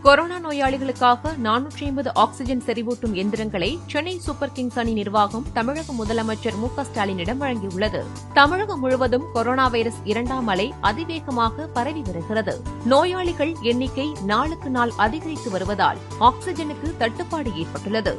corona நோயாளிகளுக்காக நானூற்றி ஐம்பது oxygen செறிவூட்டும் எந்திரங்களை சென்னை சூப்பர் கிங்ஸ் அணி நிர்வாகம் தமிழக முதலமைச்சர் மு க ஸ்டாலினிடம் வழங்கியுள்ளது தமிழகம் முழுவதும் கொரோனா வைரஸ் இரண்டாம் அலை அதிவேகமாக பரவி வருகிறது நோயாளிகள் எண்ணிக்கை நாளுக்கு நாள் அதிகரித்து வருவதால் ஆக்ஸிஜனுக்கு தட்டுப்பாடு ஏற்பட்டுள்ளது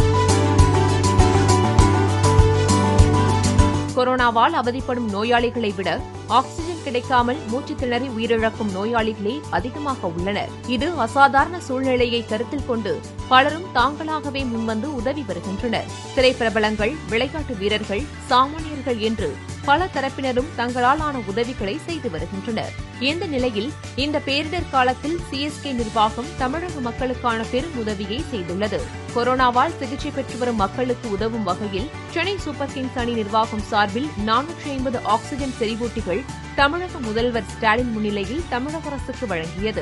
கொரோனாவால் அவதிப்படும் நோயாளிகளை விட ஆக்ஸிஜன் கிடைக்காமல் மூச்சு திணறி உயிரிழக்கும் நோயாளிகளே அதிகமாக உள்ளனர் இது அசாதாரண சூழ்நிலையை கருத்தில் கொண்டு பலரும் தாங்களாகவே முன்வந்து உதவி வருகின்றனர் திரைப்பிரபலங்கள் விளையாட்டு வீரர்கள் சாமானியர்கள் என்று பல தரப்பினரும் தங்களால் ஆன உதவிகளை செய்து வருகின்றனர் இந்த நிலையில் இந்த பேரிடர் காலத்தில் சிஎஸ்கே நிர்வாகம் தமிழக மக்களுக்கான பெரும் உதவியை செய்துள்ளது கொரோனாவால் சிகிச்சை பெற்று வரும் மக்களுக்கு உதவும் வகையில் சென்னை சூப்பர் கிங்ஸ் அணி நிர்வாகம் சார்பில் நானூற்றி ஐம்பது ஆக்ஸிஜன் செறிவூட்டிகள் தமிழக முதல்வர் ஸ்டாலின் முன்னிலையில் தமிழக அரசுக்கு வழங்கியது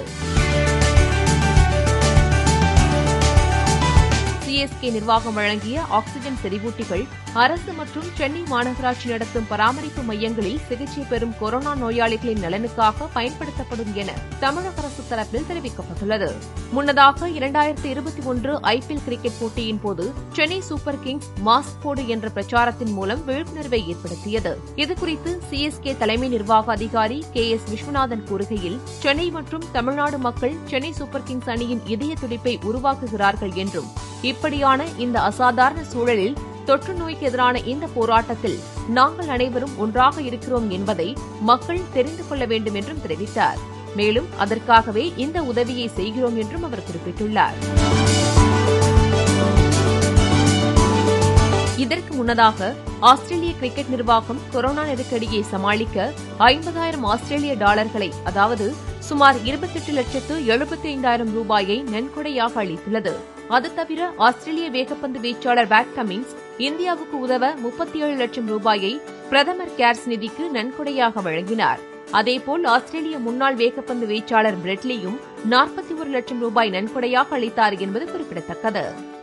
சிஎஸ்கே நிர்வாகம் வழங்கிய ஆக்ஸிஜன் செறிவூட்டிகள் அரசு மற்றும் சென்னை மாநகராட்சி நடத்தும் பராமரிப்பு மையங்களில் சிகிச்சை பெறும் கொரோனா நோயாளிகளின் நலனுக்காக பயன்படுத்தப்படும் என தமிழக அரசு தரப்பில் தெரிவிக்கப்பட்டுள்ளது முன்னதாக இரண்டாயிரத்தி இருபத்தி ஒன்று ஐபிஎல் கிரிக்கெட் போட்டியின் போது சென்னை சூப்பர் கிங்ஸ் மாஸ்க் போடு என்ற பிரச்சாரத்தின் மூலம் விழிப்புணர்வை ஏற்படுத்தியது இதுகுறித்து சிஎஸ்கே தலைமை நிர்வாக அதிகாரி கே எஸ் விஸ்வநாதன் கூறுகையில் சென்னை மற்றும் தமிழ்நாடு மக்கள் சென்னை சூப்பர் கிங்ஸ் அணியின் இதய துடிப்பை உருவாக்குகிறார்கள் என்றும் இப்படியான இந்த அசாதாரண சூழலில் தொற்று நோய்க்கு எதிரான இந்த போராட்டத்தில் நாங்கள் அனைவரும் ஒன்றாக இருக்கிறோம் என்பதை மக்கள் தெரிந்து கொள்ள வேண்டும் என்றும் தெரிவித்தார் மேலும் அதற்காகவே இந்த உதவியை செய்கிறோம் என்றும் அவர் குறிப்பிட்டுள்ளார் இதற்கு முன்னதாக ஆஸ்திரேலிய கிரிக்கெட் நிர்வாகம் கொரோனா நெருக்கடியை சமாளிக்க ஐம்பதாயிரம் ஆஸ்திரேலிய டாலர்களை அதாவது சுமார் இருபத்தெட்டு லட்சத்து எழுபத்தி ஐந்தாயிரம் ரூபாயை நன்கொடையாக அளித்துள்ளது அது தவிர ஆஸ்திரேலிய வேகப்பந்து வீச்சாளர் பேட் கமின்ஸ் இந்தியாவுக்கு உதவ முப்பத்தி ஏழு லட்சம் ரூபாயை பிரதமர் கேர்ஸ் நிதிக்கு நன்கொடையாக வழங்கினார் அதேபோல் ஆஸ்திரேலிய முன்னாள் வேகப்பந்து வீச்சாளர் பிரெட்லியும் நாற்பத்தி ஒரு லட்சம் ரூபாய் நன்கொடையாக அளித்தார் என்பது குறிப்பிடத்தக்கது